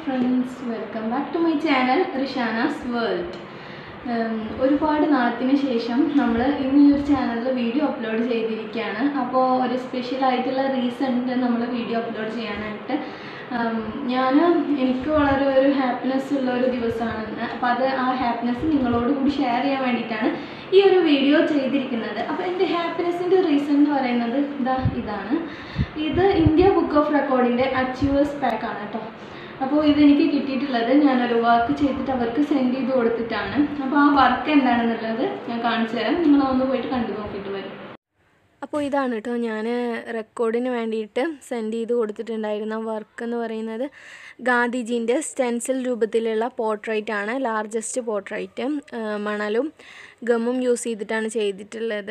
friends welcome back to my channel Rishana's world ഒരുപാട് നാളത്തിന് ശേഷം നമ്മൾ ഇന്ന് ഈ ഒരു ചാനലിൽ വീഡിയോ അപ്ലോഡ് ചെയ്തിരിക്കുകയാണ് അപ്പോൾ ഒരു സ്പെഷ്യൽ ആയിട്ടുള്ള റീസൺ ഉണ്ട് നമ്മൾ വീഡിയോ അപ്ലോഡ് ചെയ്യാനായിട്ട് ഞാൻ എനിക്ക് വളരെ ഒരു ഹാപ്പിനെസ് ഉള്ള ഒരു ദിവസമാണ് ഇന്ന് അപ്പോൾ അത് ആ ഹാപ്പിനെസ് നിങ്ങളോട് കൂടി ഷെയർ ചെയ്യാൻ വേണ്ടിയിട്ടാണ് ഈ ഒരു വീഡിയോ ചെയ്തിരിക്കുന്നത് അപ്പോൾ എൻ്റെ ഹാപ്പിനെസ്സിൻ്റെ റീസൺ എന്ന് പറയുന്നത് ഇതാ ഇതാണ് ഇത് ഇന്ത്യ ബുക്ക് ഓഫ് റെക്കോർഡിൻ്റെ അച്ചീവേഴ്സ് പാക്ക് ആണ് കേട്ടോ അപ്പോൾ ഇതെനിക്ക് കിട്ടിയിട്ടുള്ളത് ഞാനൊരു വർക്ക് ചെയ്തിട്ട് അവർക്ക് സെൻഡ് ചെയ്ത് കൊടുത്തിട്ടാണ് അപ്പോൾ ആ വർക്ക് എന്താണെന്നുള്ളത് ഞാൻ കാണിച്ചു തരാം നിങ്ങൾ ഒന്ന് പോയിട്ട് കണ്ടു നോക്കിയിട്ട് വരും അപ്പോൾ ഇതാണ് കേട്ടോ ഞാൻ റെക്കോർഡിന് വേണ്ടിയിട്ട് സെൻഡ് ചെയ്ത് കൊടുത്തിട്ടുണ്ടായിരുന്ന വർക്ക് എന്ന് പറയുന്നത് ഗാന്ധിജീൻ്റെ സ്റ്റെൻസിൽ രൂപത്തിലുള്ള പോർട്രേറ്റ് ആണ് ലാർജസ്റ്റ് പോർട്രേറ്റ് മണലും ഗമ്മും യൂസ് ചെയ്തിട്ടാണ് ചെയ്തിട്ടുള്ളത്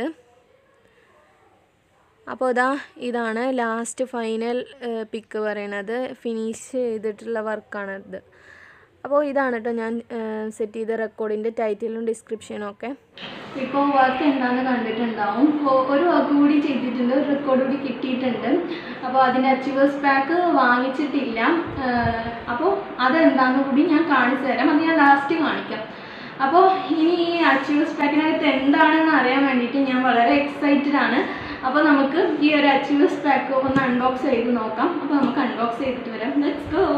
അപ്പോൾ ഇതാ ഇതാണ് ലാസ്റ്റ് ഫൈനൽ പിക്ക് പറയണത് ഫിനിഷ് ചെയ്തിട്ടുള്ള വർക്കാണ് ഇത് അപ്പോൾ ഇതാണ് കേട്ടോ ഞാൻ സെറ്റ് ചെയ്ത റെക്കോർഡിൻ്റെ ടൈറ്റിലും ഡിസ്ക്രിപ്ഷനും ഒക്കെ ഇപ്പോൾ വർക്ക് എന്താണെന്ന് കണ്ടിട്ടുണ്ടാവും അപ്പോൾ ഒരു വർക്ക് കൂടി ചെയ്തിട്ടുണ്ട് ഒരു റെക്കോർഡ് കൂടി കിട്ടിയിട്ടുണ്ട് അപ്പോൾ അതിൻ്റെ അച്ചീവേഴ്സ് പാക്ക് വാങ്ങിച്ചിട്ടില്ല അപ്പോൾ അതെന്താണെന്ന് കൂടി ഞാൻ കാണിച്ചു തരാം അത് ഞാൻ ലാസ്റ്റ് കാണിക്കാം അപ്പോൾ ഇനി ഈ അച്ചീവേഴ്സ് പാക്കിനകത്ത് എന്താണെന്ന് അറിയാൻ വേണ്ടിയിട്ട് ഞാൻ വളരെ എക്സൈറ്റഡ് ആണ് അപ്പോൾ നമുക്ക് ഈ ഒരു അച്ചീവേഴ്സ് പാക്ക് ഒന്ന് അൺബോക്സ് ചെയ്ത് നോക്കാം അപ്പോൾ നമുക്ക് അൺബോക്സ് ചെയ്തിട്ട് വരാം ലെറ്റ്സ് ഗോ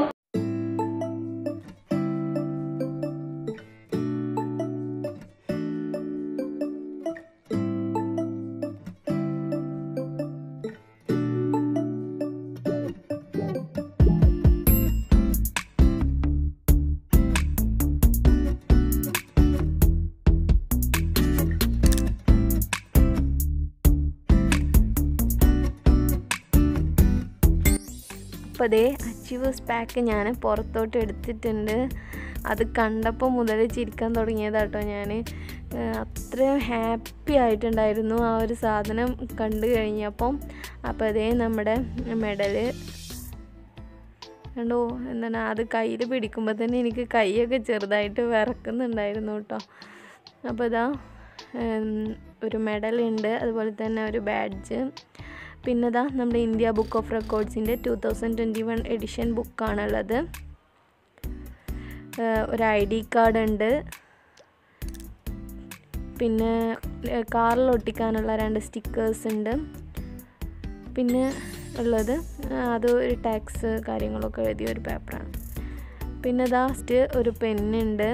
അപ്പോൾ അതേ അച്ചീവേഴ്സ് പാക്ക് ഞാൻ പുറത്തോട്ട് എടുത്തിട്ടുണ്ട് അത് കണ്ടപ്പോൾ മുതൽ ചിരിക്കാൻ തുടങ്ങിയതാട്ടോ ഞാൻ അത്ര ഹാപ്പി ആയിട്ടുണ്ടായിരുന്നു ആ ഒരു സാധനം കണ്ടു കഴിഞ്ഞപ്പം അപ്പോൾ അതേ നമ്മുടെ മെഡല് കണ്ടോ എന്താണ് അത് കയ്യിൽ പിടിക്കുമ്പോൾ തന്നെ എനിക്ക് കൈയൊക്കെ ചെറുതായിട്ട് വിറക്കുന്നുണ്ടായിരുന്നു കേട്ടോ അപ്പോൾ ഇതാ ഒരു മെഡലുണ്ട് അതുപോലെ തന്നെ ഒരു ബാഡ്ജ് പിന്നെ ഇതാ നമ്മുടെ ഇന്ത്യ ബുക്ക് ഓഫ് റെക്കോർഡ്സിൻ്റെ two thousand twenty one edition ബുക്കാണുള്ളത് ഒരു ഐ ഡി കാർഡ് ഉണ്ട് പിന്നെ കാറിൽ ഒട്ടിക്കാനുള്ള രണ്ട് സ്റ്റിക്കേഴ്സ് ഉണ്ട് പിന്നെ ഉള്ളത് അത് ഒരു ടാക്സ് കാര്യങ്ങളൊക്കെ എഴുതിയ ഒരു പേപ്പറാണ് പിന്നെ ലാസ്റ്റ് ഒരു പെന്നുണ്ട്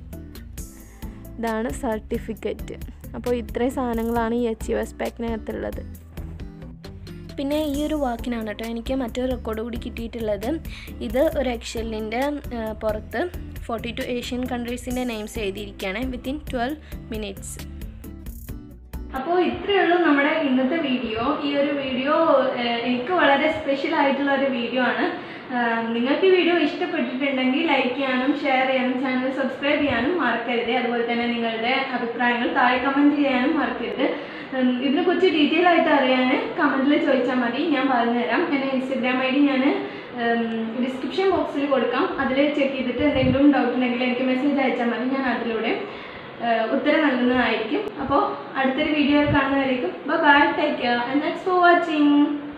ഇതാണ് സർട്ടിഫിക്കറ്റ് അപ്പോൾ ഇത്രയും സാധനങ്ങളാണ് ഈ എച്ച് യു എസ് പാക്കിനകത്തുള്ളത് പിന്നെ ഈ ഒരു വാക്കിനാണ് കേട്ടോ എനിക്ക് മറ്റൊരു റെക്കോർഡ് കൂടി കിട്ടിയിട്ടുള്ളത് ഇത് ഒരു എക്സലിൻ്റെ പുറത്ത് ഫോർട്ടി ടു ഏഷ്യൻ കൺട്രീസിൻ്റെ നെയിംസ് എഴുതിയിരിക്കുകയാണ് വിത്തിൻ ട്വൽവ് മിനിറ്റ്സ് അപ്പോൾ ഇത്രയേ ഉള്ളൂ നമ്മുടെ ഇന്നത്തെ വീഡിയോ ഈ ഒരു വീഡിയോ എനിക്ക് വളരെ സ്പെഷ്യൽ ആയിട്ടുള്ള ഒരു വീഡിയോ ആണ് നിങ്ങൾക്ക് ഈ വീഡിയോ ഇഷ്ടപ്പെട്ടിട്ടുണ്ടെങ്കിൽ ലൈക്ക് ചെയ്യാനും ഷെയർ ചെയ്യാനും ചാനൽ സബ്സ്ക്രൈബ് ചെയ്യാനും മറക്കരുത് അതുപോലെ തന്നെ നിങ്ങളുടെ അഭിപ്രായങ്ങൾ താഴെ കമൻറ്റ് ചെയ്യാനും മറക്കരുത് ഇതിനെക്കുറിച്ച് ഡീറ്റെയിൽ ആയിട്ട് അറിയാൻ കമൻറ്റിൽ ചോദിച്ചാൽ മതി ഞാൻ പറഞ്ഞുതരാം എൻ്റെ ഇൻസ്റ്റഗ്രാം ഐ ഡി ഞാൻ ഡിസ്ക്രിപ്ഷൻ ബോക്സിൽ കൊടുക്കാം അതിൽ ചെക്ക് ചെയ്തിട്ട് എന്തെങ്കിലും ഡൗട്ട് ഉണ്ടെങ്കിൽ എനിക്ക് മെസ്സേജ് അയച്ചാൽ മതി ഞാൻ അതിലൂടെ ഉത്തരം നൽകുന്നതായിരിക്കും അപ്പോൾ അടുത്തൊരു വീഡിയോ കാണുന്നതായിരിക്കും bye take care and thanks for watching